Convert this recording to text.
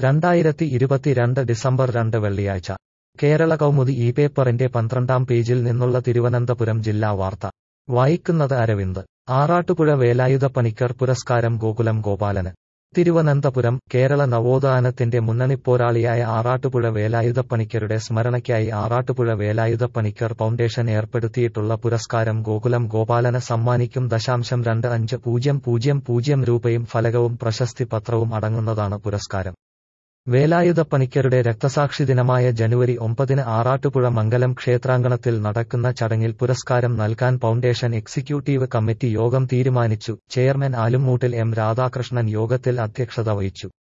രണ്ടായിരത്തി ഇരുപത്തിരണ്ട് ഡിസംബർ രണ്ട് വെള്ളിയാഴ്ച കേരള കൗമുദി ഈ പേപ്പറിന്റെ പന്ത്രണ്ടാം പേജിൽ നിന്നുള്ള തിരുവനന്തപുരം ജില്ലാ വാർത്ത വായിക്കുന്നത് അരവിന്ദ് ആറാട്ടുപുഴ വേലായുധ പണിക്കർ പുരസ്കാരം ഗോകുലം ഗോപാലന് തിരുവനന്തപുരം കേരള നവോത്ഥാനത്തിന്റെ മുന്നണിപ്പോരാളിയായ ആറാട്ടുപുഴ വേലായുധപ്പണിക്കരുടെ സ്മരണയ്ക്കായി ആറാട്ടുപുഴ വേലായുധപ്പണിക്കർ ഫൗണ്ടേഷൻ ഏർപ്പെടുത്തിയിട്ടുള്ള പുരസ്കാരം ഗോകുലം ഗോപാലന് സമ്മാനിക്കും ദശാംശം രണ്ട് അഞ്ച് പൂജ്യം പൂജ്യം പൂജ്യം രൂപയും ഫലകവും പ്രശസ്തി പത്രവും അടങ്ങുന്നതാണ് പുരസ്കാരം വേലായുധപ്പണിക്കരുടെ രക്തസാക്ഷി ദിനമായ ജനുവരി ഒമ്പതിന് ആറാട്ടുപുഴ മംഗലം ക്ഷേത്രാങ്കണത്തിൽ നടക്കുന്ന ചടങ്ങിൽ പുരസ്കാരം നൽകാൻ ഫൗണ്ടേഷൻ എക്സിക്യൂട്ടീവ് കമ്മിറ്റി യോഗം തീരുമാനിച്ചു ചെയർമാൻ ആലുംമൂട്ടിൽ എം രാധാകൃഷ്ണൻ യോഗത്തിൽ അധ്യക്ഷത വഹിച്ചു